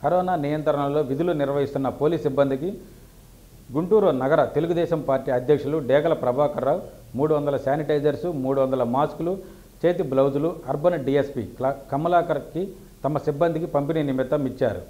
corona నియంత్రణలో విధులు నిర్వహిస్తున్న పోలీస్ సిబ్బందికి గుంటూరు నగర తెలుగుదేశం పార్టీ అధ్యక్షులు డేగల ప్రభాకర్ రావు మూడు వందల శానిటైజర్స్ మూడు వందల మాస్కులు చేతి బ్లౌజులు అర్బన్ డిఎస్పీ క్లా కమలాకర్కి తమ సిబ్బందికి పంపిణీ నిమిత్తం ఇచ్చారు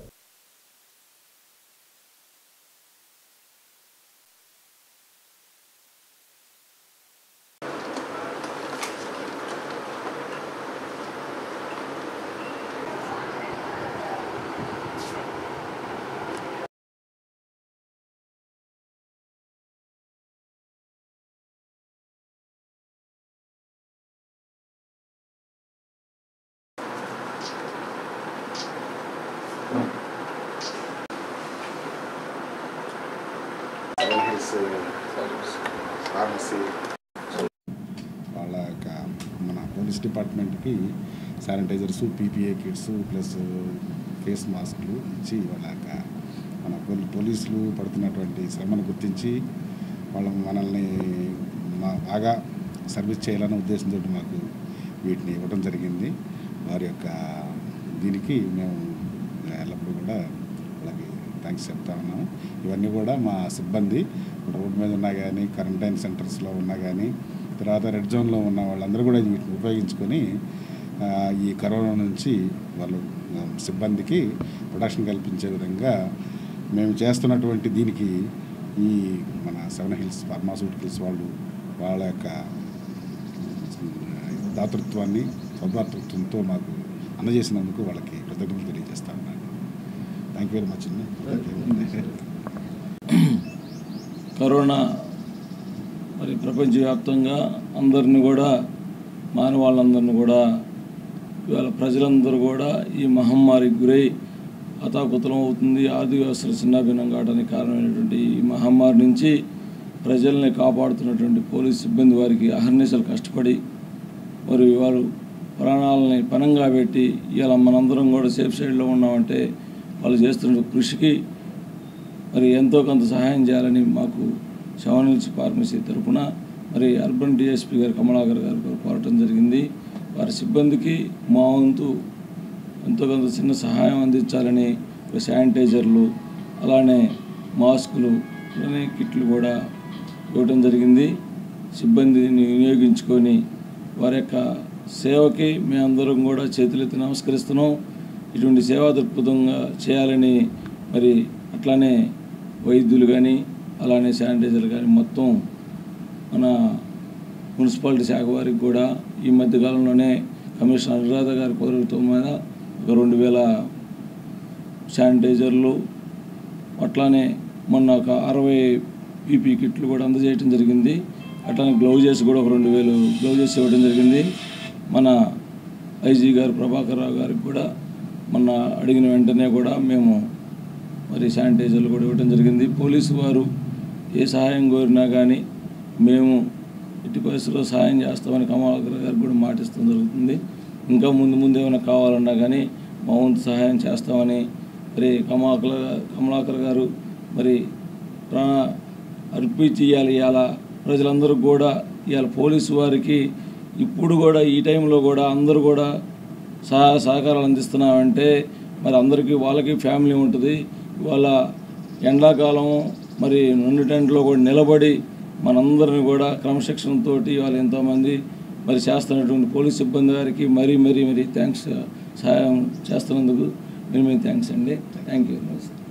సెవెన్ హిల్స్ ఫార్మసీ వాళ్ళ యొక్క మన పోలీస్ డిపార్ట్మెంట్కి sanitizers PPE kits plus face మాస్కులు ఇచ్చి వాళ్ళ యొక్క మన పోలీ- పోలీసులు పడుతున్నటువంటి శ్రమను గుర్తించి వాళ్ళ మనల్ని మా బాగా సర్వీస్ చేయాలనే ఉద్దేశంతో మాకు వీటిని ఇవ్వడం జరిగింది వారి యొక్క దీనికి మేము ఎల్లప్పుడూ కూడా వాళ్ళకి థ్యాంక్స్ చెప్తా ఉన్నాము ఇవన్నీ కూడా మా సిబ్బంది రోడ్డు మీద ఉన్నా కానీ క్వారంటైన్ సెంటర్స్లో ఉన్నా కానీ తర్వాత రెడ్ జోన్లో ఉన్న వాళ్ళందరూ కూడా వీటిని ఉపయోగించుకొని ఆ, ఈ కరోనా నుంచి వాళ్ళు ఆ, సిబ్బందికి ప్రొటెక్షన్ కల్పించే విధంగా మేము చేస్తున్నటువంటి దీనికి ఈ మన సెవెన్ హిల్స్ ఫార్మాస్యూటికల్స్ వాళ్ళు వాళ్ళ యొక్క దాతృత్వాన్ని సౌభాతృత్వంతో మాకు అందజేసినందుకు వాళ్ళకి కృతజ్ఞతలు తెలియజేస్తా ఉన్నాను థ్యాంక్ యూ వెరీ మచ్ అండి కరోనా మరి ప్రపంచవ్యాప్తంగా అందరిని కూడా మానవాళ్ళందరిని కూడా ఇవాళ ప్రజలందరూ కూడా ఈ మహమ్మారికి గురై అతాకుతలం అవుతుంది ఆర్థిక వ్యవస్థలు చిన్నాభిన్నం కావడానికి కారణమైనటువంటి ఈ మహమ్మారి నుంచి ప్రజల్ని కాపాడుతున్నటువంటి పోలీస్ సిబ్బంది వారికి అహర్నిశలు కష్టపడి మరి వారు ప్రాణాలని పనంగా పెట్టి ఇవాళ మనందరం కూడా సేఫ్ సైడ్లో ఉన్నామంటే వాళ్ళు చేస్తున్న కృషికి మరి ఎంతో కొంత సహాయం చేయాలని మాకు శవనిల్స్ ఫార్మసీ తరఫున మరి అర్బన్ డిఎస్పీ గారు కమలాకర్ గారు కూడా కోరటం జరిగింది వారి సిబ్బందికి మా వంతు ఎంతో కొంత చిన్న సహాయం అందించాలని ఒక శానిటైజర్లు అలానే మాస్కులు అలానే కిట్లు కూడా ఇవ్వటం జరిగింది సిబ్బందిని వినియోగించుకొని వారి యొక్క సేవకి మేమందరం కూడా చేతులెత్తి నమస్కరిస్తున్నాం ఇటువంటి సేవా దృక్పథంగా చేయాలని మరి అట్లానే వైద్యులు కానీ అలానే శానిటైజర్లు కానీ మొత్తం మన మున్సిపాలిటీ శాఖ వారికి కూడా ఈ మధ్య కాలంలోనే కమిషనర్ అనురాధ గారి కోరికతో మీద ఒక రెండు వేల శానిటైజర్లు అట్లానే మొన్న ఒక అరవై పీపీ కిట్లు కూడా అందజేయడం జరిగింది అట్లానే గ్లౌజెస్ కూడా ఒక రెండు వేలు గ్లౌజెస్ ఇవ్వడం జరిగింది మన ఐజీ గారు ప్రభాకర్ రావు గారికి కూడా మొన్న అడిగిన వెంటనే కూడా మేము మరి శానిటైజర్లు కూడా ఇవ్వడం జరిగింది పోలీసు వారు ఏ సహాయం కోరినా కానీ మేము ఎట్టి పరిస్థితుల్లో సహాయం చేస్తామని కమలాకర్ గారికి కూడా మాటిస్తాం జరుగుతుంది ఇంకా ముందు ముందు ఏమైనా కావాలన్నా కానీ మా వంతు సహాయం చేస్తామని మరి కమలాకర్ కమలాకర్ గారు మరి ప్రాణ అర్పించి ఇవ్వాలి ఇవాళ ప్రజలందరూ కూడా ఇవాళ పోలీసు వారికి ఇప్పుడు కూడా ఈ టైంలో కూడా అందరూ కూడా సహాయ సహకారాలు అందిస్తున్నామంటే మరి అందరికీ వాళ్ళకి ఫ్యామిలీ ఉంటుంది ఇవాళ ఎండాకాలం మరి రెండు టెంట్లో కూడా నిలబడి మనందరిని కూడా క్రమశిక్షణతో ఇవాళ ఎంతోమంది మరి చేస్తున్నటువంటి పోలీస్ సిబ్బంది గారికి మరీ మరీ మరీ థ్యాంక్స్ సహాయం చేస్తున్నందుకు మీరు మీ థ్యాంక్స్ అండి థ్యాంక్ యూ వెరీ మచ్